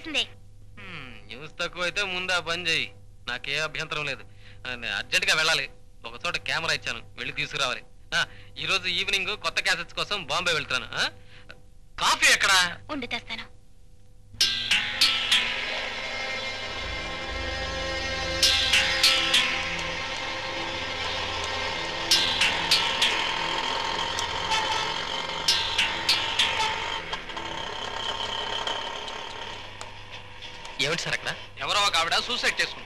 చేయాల్సిందే హ్మ్, న్యూస్ తక్కువ అయితే ముందు ఆ పని చేయి నాకే అభ్యంతరం లేదు ఆ, నేను అర్జెంటుగా వెళ్ళాలి ఒక చోట కెమెరా ఇచ్చాను వెళ్ళి తీసుకురావాలి ఆ, ఈ రోజు ఈవినింగ్ కొత్త క్యాసెట్స్ కోసం బాంబే వెళ్తాను ఆ? కాఫీ ఎక్కడా ఉండి తెస్తాను ఏమిటి సార్ అక్కడ ఎవరో ఒక ఆవిడ సూసైడ్ చేసుకుంది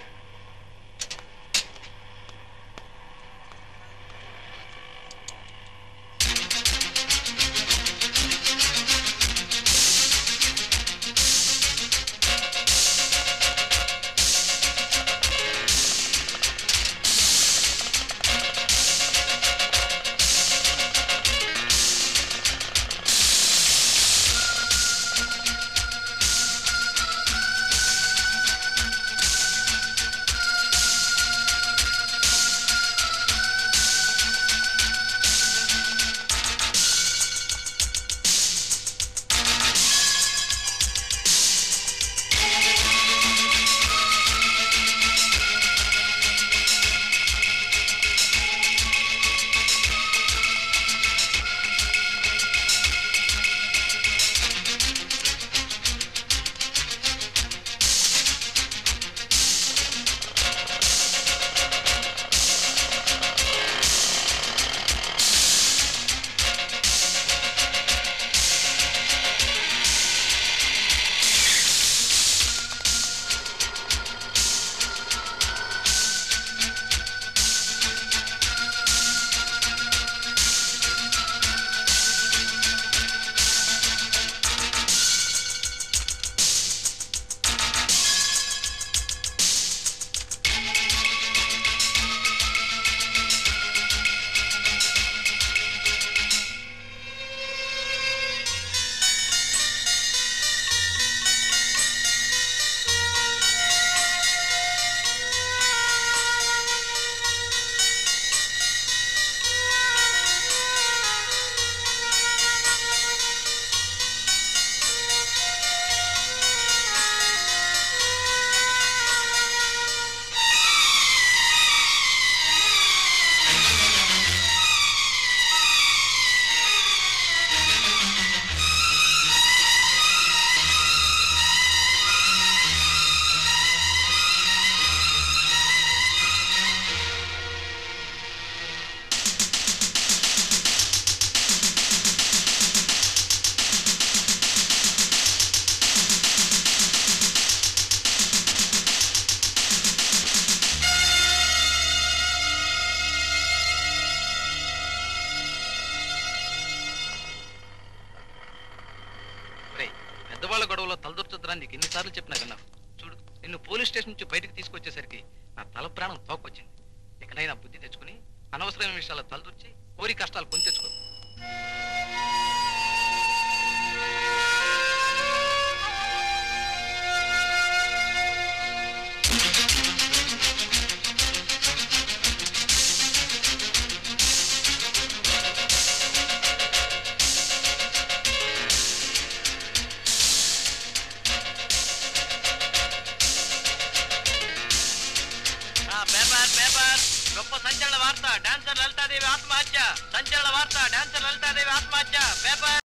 రేయ్, పెద్దవాళ్ళ గొడవలో తలదొరుచుద్దని నీకు ఎన్నిసార్లు చెప్పినా కన్నా చూడు నిన్ను పోలీస్ స్టేషన్ నుంచి బయటకు తీసుకొచ్చేసరికి నా తల ప్రాణం తోకొచ్చింది ఇకనైనా బుద్ధి తెచ్చుకుని అనవసరమైన విషయాలు తలదొచ్చి కోరి కష్టాలు కొని తెచ్చుకో పేపర్ పేపర్ గొప్ప సంచలన వార్త డాన్సర్ లలితాదేవి ఆత్మహత్య సంచలన వార్త డాన్సర్ లలితాదేవి ఆత్మహత్య పేపర్